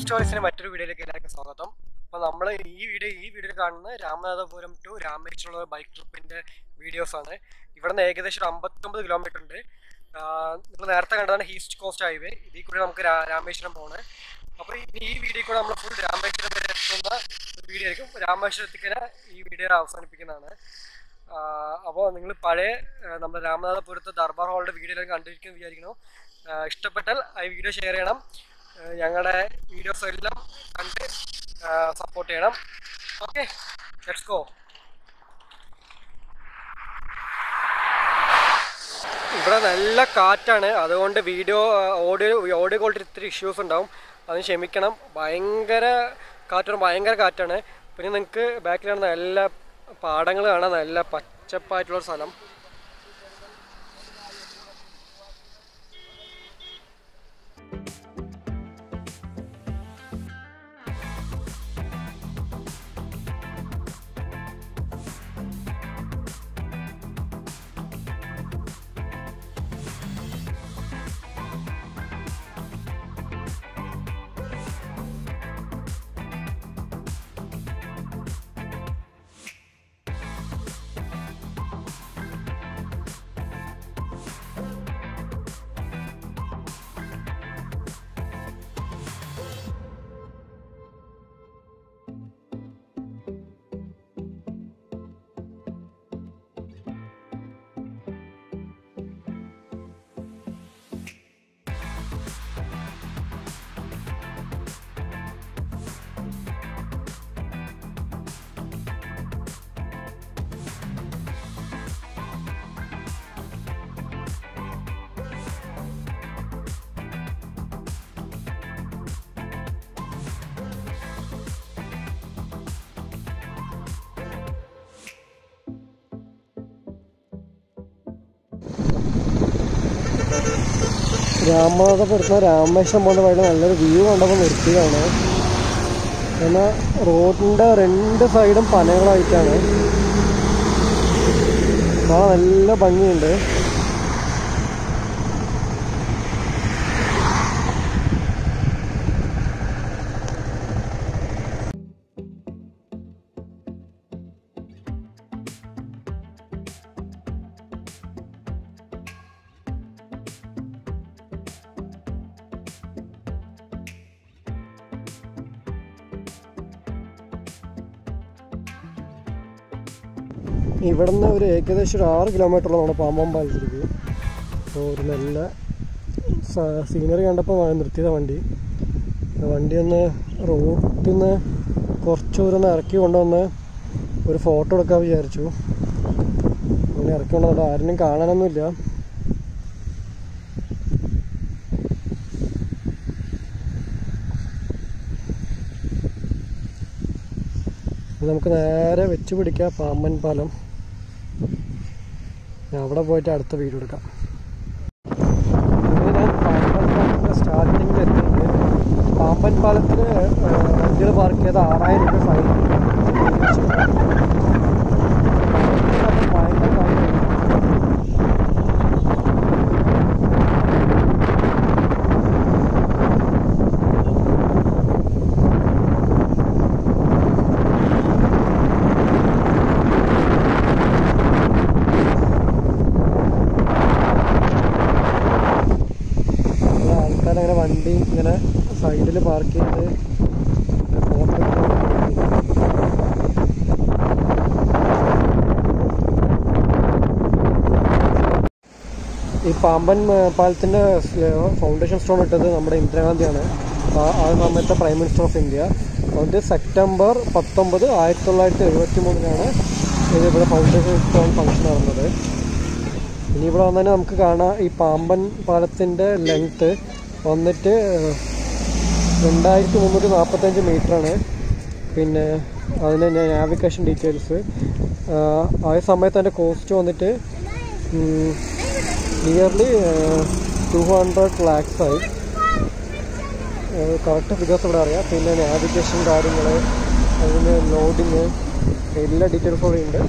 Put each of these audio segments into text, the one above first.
സ്റ്റോറീസിന്റെ മറ്റൊരു വീഡിയോയിലേക്ക് എല്ലാവർക്കും സ്വാഗതം അപ്പോൾ നമ്മൾ ഈ വീഡിയോ ഈ വീഡിയോ കാണുന്നത് രാമനാഥപുരം ടു രാമേശ്വരമുള്ള ബൈക്ക് ട്രിപ്പിന്റെ വീഡിയോസ് ആണ് ഇവിടുന്ന് ഏകദേശം ഒരു അമ്പത്തൊമ്പത് കിലോമീറ്റർ ഉണ്ട് നിങ്ങൾ നേരത്തെ കണ്ടതാണ് ഈസ്റ്റ് കോസ്റ്റ് ഹൈവേ ഇതിൽ കൂടി നമുക്ക് രാ- രാമേശ്വരം പോകണേ അപ്പോൾ ഈ വീഡിയോ കൂടെ നമ്മൾ ഫുൾ രാമേശ്വരം വരെ എത്തുന്ന ഒരു വീഡിയോ ആയിരിക്കും രാമേശ്വരത്തേക്ക് ഈ വീഡിയോ അവസാനിപ്പിക്കുന്നതാണ് അപ്പോൾ നിങ്ങൾ പഴയ ആ, നമ്മുടെ രാമനാഥപുരത്ത് ദർബാർ ഹാളിൻ്റെ വീഡിയോ എല്ലാം കണ്ടിരിക്കുന്നു വിചാരിക്കുന്നു ആ, ഇഷ്ടപ്പെട്ടാൽ ആ വീഡിയോ ഷെയർ ചെയ്യണം ആ, ഞങ്ങളുടെ വീഡിയോസ് എല്ലാം കണ്ട് സപ്പോർട്ട് ചെയ്യണം ഓക്കെ ലെറ്റ്സ് ഗോ ഇവിടെ നല്ല കാറ്റാണ് അതുകൊണ്ട് വീഡിയോ ഓഡിയോ ഓഡിയോ ക്വാളിറ്റി ഇത്തിരി ഇഷ്യൂസ് ഉണ്ടാവും അതിന് ക്ഷമിക്കണം ഭയങ്കര കാറ്റാണ് ഭയങ്കര കാറ്റാണ് പിന്നെ നിങ്ങൾക്ക് ബാക്കിലാണ് നല്ല പാടങ്ങൾ കാണാൻ നല്ല പച്ചപ്പായിട്ടുള്ള ഒരു സ്ഥലം രാമനാഥപുരത്ത് രാമേശ്വരം പോകുന്ന വഴി നല്ലൊരു വ്യൂ കണ്ടപ്പോൾ നിർത്തിയതാണ് എന്നാൽ റോഡിൻ്റെ രണ്ട് സൈഡും പനകളായിട്ടാണ് കാണാൻ നല്ല ഭംഗിയുണ്ട് ഇവിടുന്ന് ഒരു ഏകദേശം ഒരു ആറ് കിലോമീറ്ററോളം നമ്മുടെ പാമ്പം പാലത്തിലേക്ക് അപ്പോൾ ഒരു നല്ല സീനറി കണ്ടപ്പോൾ നിർത്തിയതാ വണ്ടി വണ്ടി ഒന്ന് റോട്ടിൽ നിന്ന് കുറച്ച് ദൂരം ഒന്ന് ഇറക്കി കൊണ്ടുവന്ന് ഒരു ഫോട്ടോ എടുക്കാൻ വിചാരിച്ചു അങ്ങനെ ഇറക്കി കൊണ്ടുവന്നിട്ട് ആരും കാണാനൊന്നുമില്ല ഇനി നമുക്ക് നേരെ വെച്ച് പിടിക്കാം പാമ്പൻ പാലം ഞാൻ അവിടെ പോയിട്ട് അടുത്ത വീഡിയോ എടുക്കാം അങ്ങനെ ഞാൻ പാമ്പൻ പാലത്തിൻ്റെ സ്റ്റാർട്ടിങ്ങിൽ എത്തിയിട്ട് പാമ്പൻ പാലത്തിന് വണ്ടികൾ പാർക്ക് ചെയ്ത് ആറായിരം രൂപ ഫൈൻ ഭയങ്കര കാര്യമാണ് ആൾക്കാരങ്ങനെ വണ്ടി ഇങ്ങനെ സൈഡിൽ പാർക്ക് ചെയ്ത് ഫോട്ടോ ഈ പാമ്പൻ ആ, പാലത്തിൻ്റെ ഫൗണ്ടേഷൻ സ്റ്റോൺ ഇട്ടത് നമ്മുടെ ഇന്ദിരാഗാന്ധിയാണ് ആ ആ സമയത്തെ പ്രൈം മിനിസ്റ്റർ ഓഫ് ഇന്ത്യ അതുകൊണ്ട് സെപ്റ്റംബർ പത്തൊമ്പത് ആയിരത്തി തൊള്ളായിരത്തി എഴുപത്തി മൂന്നിനാണ് ഇത് ഇവിടെ ഫൗണ്ടേഷൻ സ്റ്റോൺ ഫംഗ്ഷൻ നടന്നത് ഇനി ഇവിടെ വന്നാൽ നമുക്ക് കാണാം ഈ പാമ്പൻ പാലത്തിൻ്റെ ലെങ്ത്ത് വന്നിട്ട് രണ്ടായിരത്തി മുന്നൂറ്റി നാൽപ്പത്തഞ്ച് മീറ്ററാണ് പിന്നെ അതിന് നാവിഗേഷൻ ഡീറ്റെയിൽസ് ആ സമയത്ത് അതിൻ്റെ കോസ്റ്റ് വന്നിട്ട് നിയർലി ടു ഹൺഡ്രഡ് ലാക്സ് ആയി കറക്റ്റ് ഫിഗേഴ്സ് ഇവിടെ അറിയാം പിന്നെ നാവിഗേഷൻ കാര്യങ്ങൾ അതിന് ലോഡിങ് എല്ലാ ഡീറ്റെയിൽസും ഇവിടെ ഉണ്ട്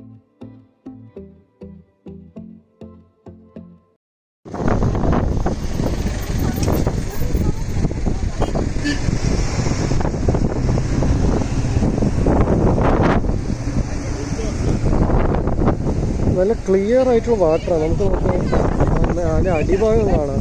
നല്ല ക്ലിയർ ആയിട്ടുള്ള വാട്ടറാണ് നമുക്ക് നോക്കാം അതിൻ്റെ അടിഭാഗം കാണാം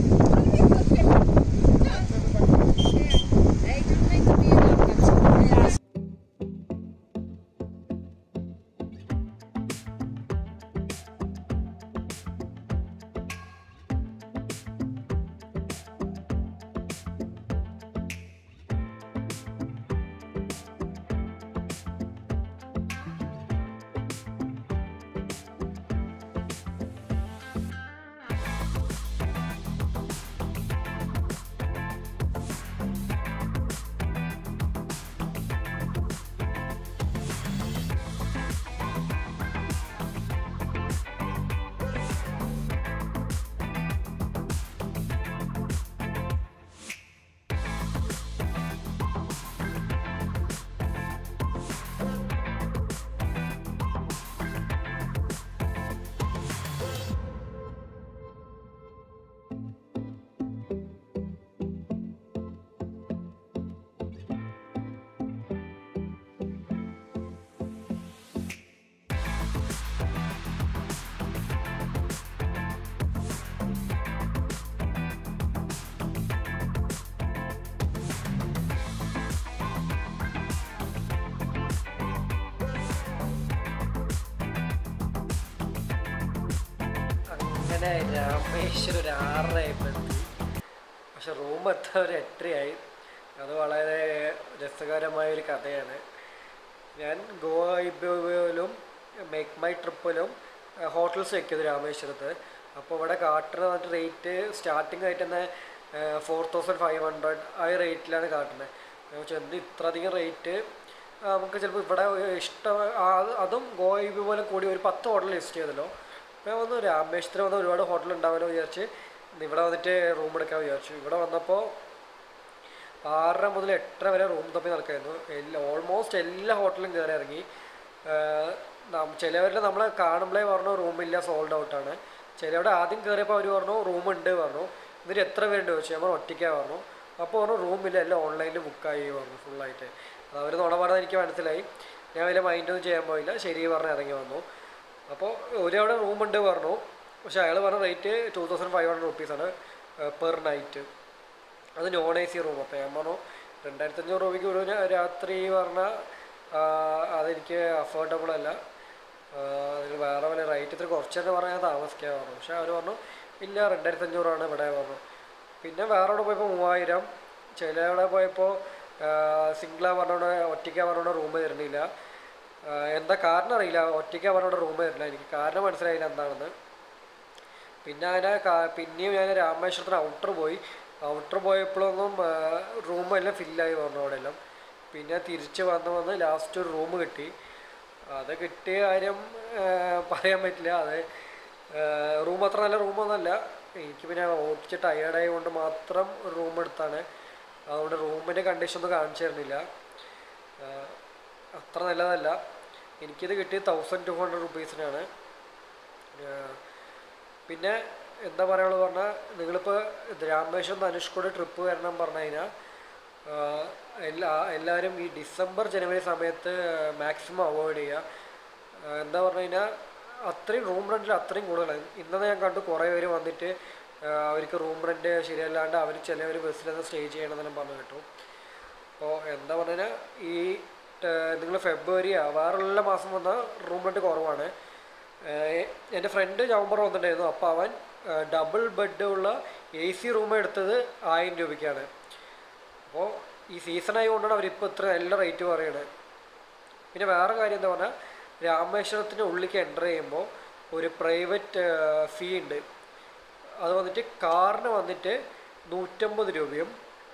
അങ്ങനെ രാമേശ്വരം ഒരു ആറരയായപ്പോൾ എത്തി പക്ഷെ റൂം എത്താൻ ഒരു എട്ടരയായി അത് വളരെ രസകരമായ ഒരു കഥയാണ് ഞാൻ ഗോവ ഇബിലും മേക്ക് മൈ ട്രിപ്പിലും ഹോട്ടൽസ് വെക്കിയത് രാമേശ്വരത്ത് അപ്പോൾ ഇവിടെ കാട്ടുന്ന വന്നിട്ട് റേറ്റ് സ്റ്റാർട്ടിംഗ് ആയിട്ട് തന്നെ ഫോർ തൗസൻഡ് ഫൈവ് ഹൺഡ്രഡ് ആ റേറ്റിലാണ് കാട്ടുന്നത് ഞാൻ വെച്ചാൽ എന്ത് ഇത്ര അധികം റേറ്റ് നമുക്ക് ചിലപ്പോൾ ഇവിടെ ഇഷ്ടം ആ- അതും ഗോവ ഇബി പോലെ കൂടി ഒരു പത്ത് ഹോട്ടൽ ലിസ്റ്റ് ചെയ്തല്ലോ അപ്പോൾ ഞാൻ വന്നു രാമേശ്വരത്ത് വന്ന് ഒരുപാട് ഹോട്ടൽ ഉണ്ടാവുമല്ലോ വിചാരിച്ച് ഇവിടെ വന്നിട്ട് റൂം എടുക്കാൻ വിചാരിച്ചു ഇവിടെ വന്നപ്പോൾ ആറര മുതൽ എട്ടര വരെ റൂം തപ്പി നടക്കായിരുന്നു എല്ലാ ഓൾമോസ്റ്റ് എല്ലാ ഹോട്ടലും കയറി ഇറങ്ങി ചിലവരിൽ നമ്മളെ കാണുമ്പോഴേ പറഞ്ഞു റൂമില്ല സോൾഡ് ഔട്ടാണ് ചിലവിടെ ആദ്യം കയറിയപ്പോൾ അവർ പറഞ്ഞു റൂം ഉണ്ട് പറഞ്ഞു എന്നിട്ട് എത്ര പേരുണ്ട് ചോദിച്ചു നമ്മൾ ഒറ്റയ്ക്കാണ് പറഞ്ഞു അപ്പോൾ പറഞ്ഞു റൂമില്ല എല്ലാം ഓൺലൈനിൽ ബുക്കായി പറഞ്ഞു ഫുള്ളായിട്ട് അത് അവർ നുണ പറഞ്ഞത് എനിക്ക് മനസ്സിലായി ഞാൻ വലിയ മൈൻഡൊന്നും ചെയ്യാൻ പോയില്ല ശരി പറഞ്ഞ് ഇറങ്ങി വന്നു അപ്പോൾ ഒരവിടെ റൂമുണ്ട് പറഞ്ഞു പക്ഷേ അയാൾ പറഞ്ഞ rate two thousand five hundred റുപ്പീസാണ് പെർ നൈറ്റ് അത് നോൺ എ സി റൂം അപ്പോൾ ഞാൻ പറഞ്ഞു രണ്ടായിരത്തി അഞ്ഞൂറ് രൂപയ്ക്ക് ഒരു രാ- രാത്രി പറഞ്ഞാൽ അതെനിക്ക് അഫോർഡബിൾ അല്ല ആ, അതിന് വേറെ വല്ല റേറ്റ് ഇത്ര കുറച്ച് തന്നെ പറഞ്ഞാൽ താമസിക്കാൻ പറഞ്ഞു പക്ഷേ അവർ പറഞ്ഞു ഇല്ല രണ്ടായിരത്തി അഞ്ഞൂറാണ് ഇവിടെ പറഞ്ഞു പിന്നെ വേറെ അവിടെ പോയപ്പോൾ മൂവായിരം ചില അവിടെ പോയപ്പോൾ സിംഗിളാ പറഞ്ഞോണ്ട് ഒറ്റയ്ക്കാ പറഞ്ഞോണ്ട് റൂം തരുന്നില്ല ആ, എന്താ കാരണം അറിയില്ല ഒറ്റയ്ക്കാ പറഞ്ഞോണ്ട് റൂം തരില്ല എനിക്ക് കാരണം മനസ്സിലായില്ല എന്താണെന്ന് പിന്നെ അതിനെ കാ- പിന്നെയും ഞാൻ രാമേശ്വരത്തിന് ഔട്ടർ പോയി ഔട്ടർ പോയപ്പോഴൊന്നും റൂം എല്ലാം ഫില്ലായി പറഞ്ഞു അവിടെ എല്ലാം പിന്നെ തിരിച്ച് വന്ന് വന്ന് ലാസ്റ്റ് ഒരു റൂം കിട്ടി അത് കിട്ടിയ കാര്യം ആ, പറയാൻ പറ്റില്ല അത് റൂം അത്ര നല്ല റൂമൊന്നുമല്ല എനിക്ക് പിന്നെ ഓടിച്ച് ടയേർഡായത് കൊണ്ട് മാത്രം ഒരു റൂം എടുത്താണ് അതുകൊണ്ട് റൂമിൻ്റെ കണ്ടീഷൻ ഒന്നും കാണിച്ചു തരുന്നില്ല ആ, അത്ര നല്ലതല്ല എനിക്കിത് കിട്ടിയത് തൗസൻഡ് ടു ഹൺഡ്രഡ് റുപ്പീസിനാണ് പിന്നെ എന്താ പറയുള്ളത് പറഞ്ഞാൽ നിങ്ങളിപ്പോൾ രാമേശ്വരം ധനുഷ്കോടി ട്രിപ്പ് വരണം പറഞ്ഞു കഴിഞ്ഞാൽ എല്ലാ എല്ലാവരും ഈ ഡിസംബർ ജനുവരി സമയത്ത് മാക്സിമം അവോയ്ഡ് ചെയ്യുക ആ, എന്താ പറഞ്ഞു കഴിഞ്ഞാൽ അത്രയും റൂം റെൻറ്റിൽ അത്രയും കൂടുതലാണ് ഇന്നലെ ഞാൻ കണ്ടു കുറേ പേര് വന്നിട്ട് ആ, അവർക്ക് റൂം റെൻറ്റ് ശരിയല്ലാണ്ട് അവർ ചിലവർ ബസ്സിലൊന്ന് സ്റ്റേ ചെയ്യണമെന്നെല്ലാം പറഞ്ഞു കേട്ടു അപ്പോൾ എന്താ പറഞ്ഞാൽ ഈ നിങ്ങൾ ഫെബ്രുവരി വേറെല്ല മാസം വന്നാൽ റൂം റെൻറ്റ് കുറവാണ് ഏഹ് എൻ്റെ ഫ്രണ്ട് നവംബർ വന്നിട്ടുണ്ടായിരുന്നു അപ്പോൾ അവൻ ഡബിൾ ബെഡ് ഉള്ള എ സി റൂം എടുത്തത് ആയിരം രൂപയ്ക്കാണ് അപ്പോൾ ഈ സീസൺ ആയതുകൊണ്ടാണ് അവരിപ്പോൾ ഇത്ര നല്ല റേറ്റ് പറയുന്നത് പിന്നെ വേറെ കാര്യം എന്താ പറഞ്ഞാൽ രാമേശ്വരത്തിൻ്റെ ഉള്ളിലേക്ക് എൻ്റർ ചെയ്യുമ്പോൾ ഒരു പ്രൈവറ്റ് ഫീ ഉണ്ട് അത് വന്നിട്ട് കാറിന് വന്നിട്ട് നൂറ്റമ്പത് രൂപയും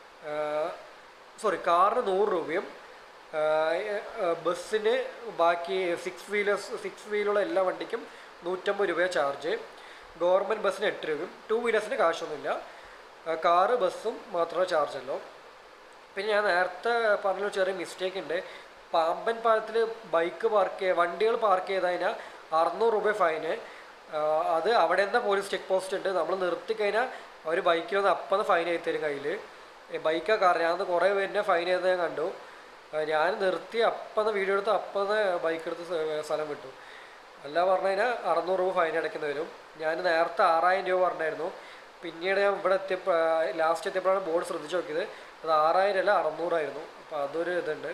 സോറി കാറിന് നൂറ് രൂപയും ആ, ആ, ബസ്സിന് ബാക്കി സിക്സ് വീലേഴ്സ് സിക്സ് വീലുള്ള എല്ലാ വണ്ടിക്കും നൂറ്റമ്പത് രൂപയാണ് ചാർജ് ഗവൺമെൻറ് ബസ്സിന് എട്ട് രൂപയും ടു വീലേഴ്സിന് കാശൊന്നുമില്ല ആ, കാറ് ബസ്സും മാത്രമേ ചാർജ് ഉള്ളൂ പിന്നെ ഞാൻ നേരത്തെ പറഞ്ഞ ചെറിയ മിസ്റ്റേക്ക് ഉണ്ട് പാമ്പൻ പാലത്തിൽ ബൈക്ക് പാർക്ക് ചെയ്യുക വണ്ടികൾ പാർക്ക് ചെയ്ത് കഴിഞ്ഞാൽ അറുന്നൂറ് രൂപ ഫൈന് അത് അവിടെ എന്താ പോലീസ് ചെക്ക് പോസ്റ്റ് ഉണ്ട് നമ്മൾ നിർത്തി കഴിഞ്ഞാൽ അവർ ബൈക്കിൽ വന്ന് അപ്പം ഫൈൻ എഴുതി തരും കയ്യിൽ ബൈക്കാ കാർ ഞാൻ കുറേ പേരിനെ ഫൈൻ ചെയ്തത് ഞാൻ കണ്ടു ആ, ഞാൻ നിർത്തി അപ്പം വീഡിയോ എടുത്ത് അപ്പം ബൈക്ക് എടുത്ത് സ്ഥ- സ്ഥലം വിട്ടു അല്ല പറഞ്ഞു കഴിഞ്ഞാൽ അറുന്നൂറ് രൂപ ഫൈൻ അടയ്ക്കേണ്ടി വരും ഞാൻ നേരത്തെ ആറായിരം രൂപ പറഞ്ഞായിരുന്നു പിന്നീട് ഞാൻ ഇവിടെ എത്തിയപ്പോൾ ലാസ്റ്റ് എത്തിയപ്പോഴാണ് ബോർഡ് ശ്രദ്ധിച്ച് നോക്കിയത് അത് ആറായിരം അല്ല അറുന്നൂറായിരുന്നു അപ്പോൾ അതൊരു ഇതുണ്ട്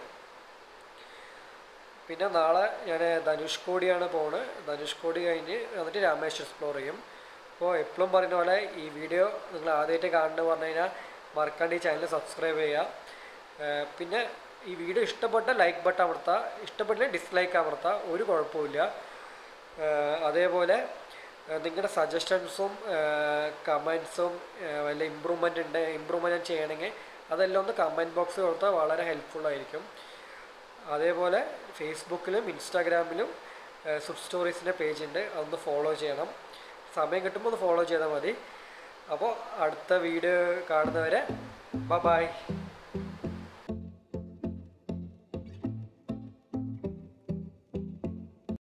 പിന്നെ നാളെ ഞാൻ ധനുഷ്കോടിയാണ് പോണത് ധനുഷ്കോടി കഴിഞ്ഞ് എന്നിട്ട് രാമേശ്വരം എക്സ്പ്ലോർ ചെയ്യും അപ്പോൾ എപ്പോഴും പറയുന്ന പോലെ ഈ വീഡിയോ നിങ്ങൾ ആദ്യമായിട്ട് കാണുന്നത് പറഞ്ഞു കഴിഞ്ഞാൽ മറക്കാണ്ട് ഈ ചാനൽ സബ്സ്ക്രൈബ് ചെയ്യുക ഏർ പിന്നെ ഈ വീഡിയോ ഇഷ്ടപ്പെട്ട ലൈക്ക് ബട്ടൺ അമർത്തുക ഇഷ്ടപ്പെട്ടില്ല ഡിസ്ലൈക്ക് അമർത്തുക ഒരു കുഴപ്പമില്ല ഏർ അതേപോലെ നിങ്ങളുടെ സജഷൻസും കമൻസും വല്ല ഇമ്പ്രൂവ്മെൻ്റ് ഉണ്ട് ഇമ്പ്രൂവ്മെൻറ്റ് ചെയ്യണമെങ്കിൽ അതെല്ലാം ഒന്ന് കമൻറ്റ് ബോക്സിൽ കൊടുത്താൽ വളരെ ഹെൽപ്ഫുൾ ആയിരിക്കും അതേപോലെ ഫേസ്ബുക്കിലും ഇൻസ്റ്റാഗ്രാമിലും സുബ് സ്റ്റോറീസിൻ്റെ പേജ് ഉണ്ട് അതൊന്ന് ഫോളോ ചെയ്യണം സമയം കിട്ടുമ്പോൾ ഒന്ന് ഫോളോ ചെയ്താൽ മതി അപ്പോൾ അടുത്ത വീഡിയോ കാണുന്നവരെ ബ ബായ്